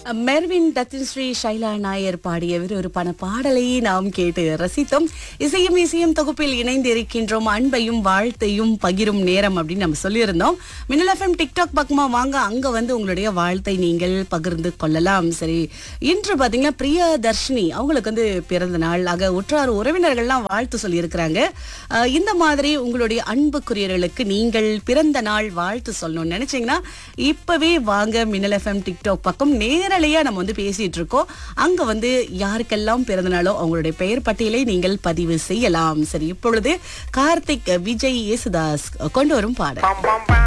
Mervin தத்தின்ஸ்ரீ Shaila Nair பாடிய ஒரு பண பாடலை நாம் கேட்டு ரசித்தோம் இசையும் இசையும் தொகுப்பில் இணைந்து இருக்கின்றோம் அன்பையும் வாழ்த்தையும் பகிரும் நேரம் அப்படின்னு நம்ம சொல்லியிருந்தோம் மின்னல் எஃப்எம் டிக்டாக் பக்கமா வாங்க அங்க வந்து உங்களுடைய வாழ்த்தை நீங்கள் பகிர்ந்து கொள்ளலாம் சரி இன்று பாத்தீங்கன்னா பிரிய தர்ஷினி அவங்களுக்கு வந்து பிறந்த நாள் ஆக உற்றார் உறவினர்கள்லாம் வாழ்த்து சொல்லியிருக்கிறாங்க அஹ், இந்த மாதிரி உங்களுடைய அன்புக்குரியவர்களுக்கு நீங்கள் பிறந்த நாள் வாழ்த்து சொல்லணும்னு நினைச்சீங்கன்னா இப்பவே வாங்க மின்னல் எஃப்எம் டிக்டாக் பக்கம் நேரலையா நம்ம வந்து பேசிட்டு இருக்கோம் அங்க வந்து யாருக்கெல்லாம் பிறந்த நாளோ அவங்களுடைய பெயர் பட்டியலை நீங்கள் பதிவு செய்யலாம் சரி இப்பொழுது கார்த்திக் விஜய் யேசுதாஸ் கொண்டு வரும் பாடல் bum bum bum